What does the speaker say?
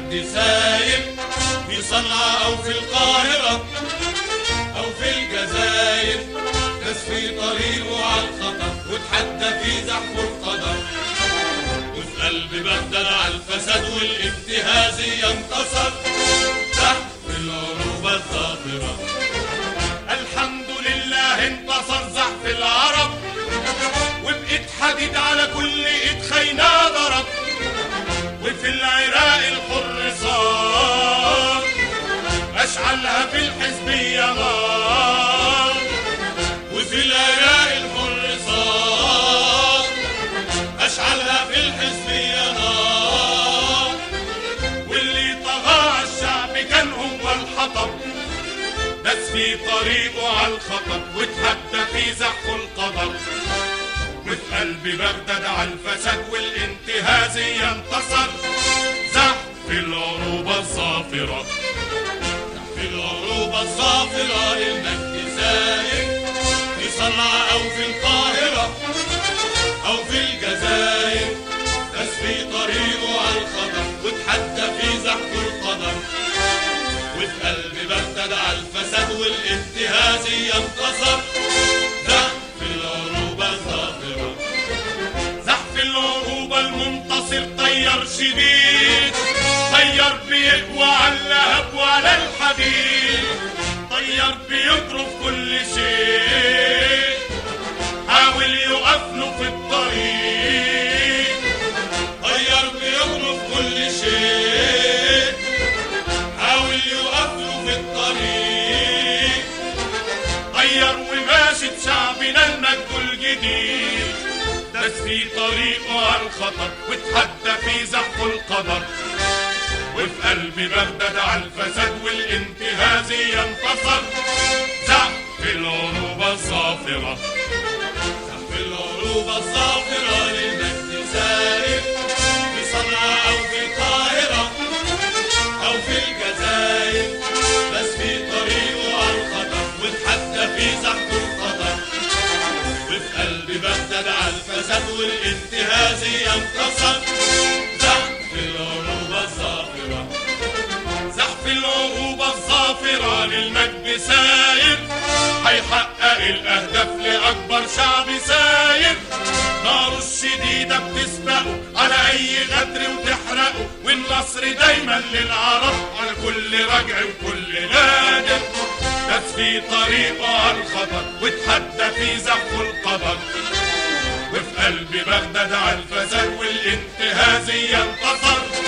المجد ساير في صنعاء أو في القاهرة أو في الجزائر ناس في طريقه على الخطر وتحدى في زحف القدر وفي قلب بغداد على الفساد والانتهاز ينتصر تحت العروبة الظافرة الحمد لله انتصر زحف العرب وبقيت حديد على كل ايد خينا ضرب وفي العراق الحر صار اشعلها في الحزبية نار وفي العراق الحر صار اشعلها في الحزبية نار واللي طغى على الشعب كان هو الحطب بس في طريقه على الخطر وتحدى في زحف القدر وفي قلب بغداد على الفساد والانتهاز ينتصر زحف العروبة الظافرة زحف العروبة الظافرة للمجد ساير في صنعاء أو في القاهرة أو في الجزائر ناس في طريقه على الخطر وتحدى في زحف القدر وفي قلب بغداد على الفساد والانتهاز ينتصر زحف العروبة الظافرة زحف العروبة المنتصر طير شديد طير بيقوى على اللهب وعلى الحديد طير بيضرب كل شيء حاول يقف له في الطريق طير بيضرب كل شيء حاول يوقف له في الطريق غير وماشي شعبنا المجد الجديد داس في طريقه على الخطر وتحدى في زحف القدر وفي قلب بغداد على الفساد والانتهاز ينتصر زحف العروبة الظافرة زحف العروبة الظافرة للمجد سارق في صنعاء أو في القاهرة أو في الجزائر بس في طريقه على الخطر وتحدى في زحف الخطر وفي قلب بغداد على الفساد والانتهاز ينتصر زحف العروبة الظافرة زحف العروبة الظافرة للمجد ساير هيحقق الأهداف لأكبر شعب ساير ناره الشديدة بتسبقه على أي غدر وتحرقه والنصر دايما للعرب على كل رجع وكل غادر داس في طريقه على الخطر وتحدى في زحف القدر وفي قلب بغداد على الفساد والانتهاز ينتصر